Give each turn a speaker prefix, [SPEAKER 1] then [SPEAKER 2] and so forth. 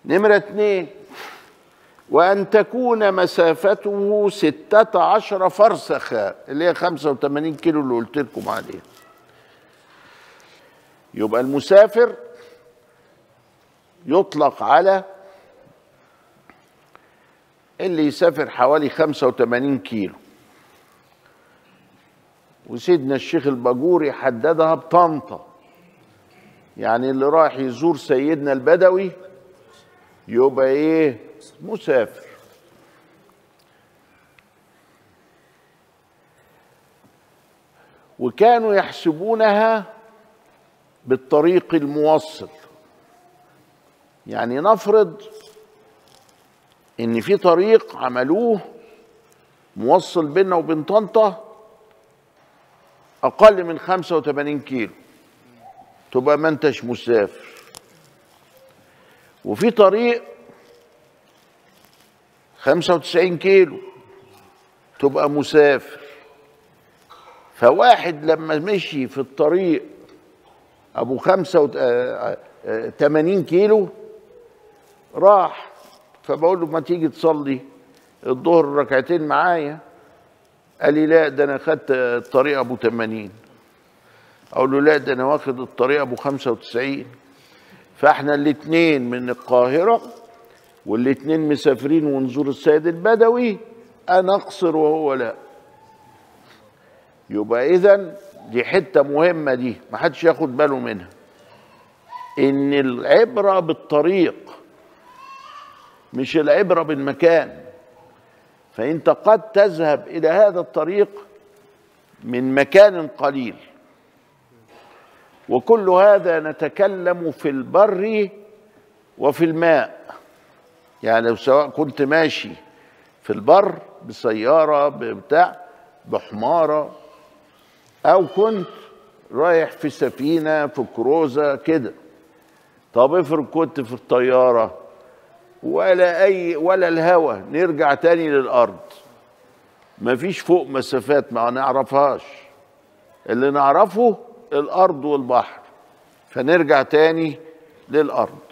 [SPEAKER 1] نمرة اتنين وأن تكون مسافته ستة عشر فرسخا اللي هي خمسة وثمانين كيلو اللي قلت لكم عليه يبقى المسافر يطلق على اللي يسافر حوالي 85 كيلو وسيدنا الشيخ الباجوري حددها بطنطا يعني اللي رايح يزور سيدنا البدوي يبقى ايه مسافر وكانوا يحسبونها بالطريق الموصل يعني نفرض ان في طريق عملوه موصل بيننا وبين طنطا اقل من 85 كيلو تبقى ما انتش مسافر وفي طريق 95 كيلو تبقى مسافر فواحد لما مشي في الطريق ابو خمسة وت... آه، آه، 80 كيلو راح فبقول له ما تيجي تصلي الظهر ركعتين معايا قال لي لا ده انا خدت الطريق ابو 80 اقول له لا ده انا واخد الطريق ابو 95 فاحنا الاثنين من القاهره والاثنين مسافرين ونزور السيد البدوي انا اقصر وهو لا يبقى اذا دي حته مهمه دي ما حدش ياخد باله منها ان العبره بالطريق مش العبره بالمكان فانت قد تذهب الى هذا الطريق من مكان قليل وكل هذا نتكلم في البر وفي الماء يعني لو سواء كنت ماشي في البر بسيارة بتاع بحمارة أو كنت رايح في سفينة في كروزة كده طب افرض كنت في الطيارة ولا أي ولا الهوا نرجع تاني للأرض مفيش فوق مسافات ما نعرفهاش اللي نعرفه الأرض والبحر فنرجع تاني للأرض